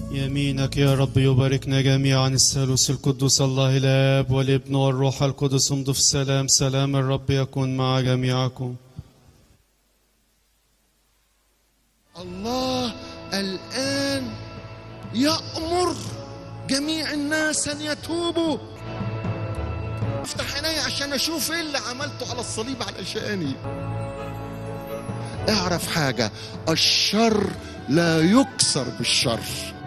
يمينك يا رب يباركنا جميعا الثالوث القدوس الله الاب والابن والروح القدس امضوا في السلام سلام الرب يكون مع جميعكم الله الآن يأمر جميع الناس أن يتوبوا افتح عيني عشان أشوف إيه اللي عملته على الصليب علشاني اعرف حاجة الشر لا يكسر بالشر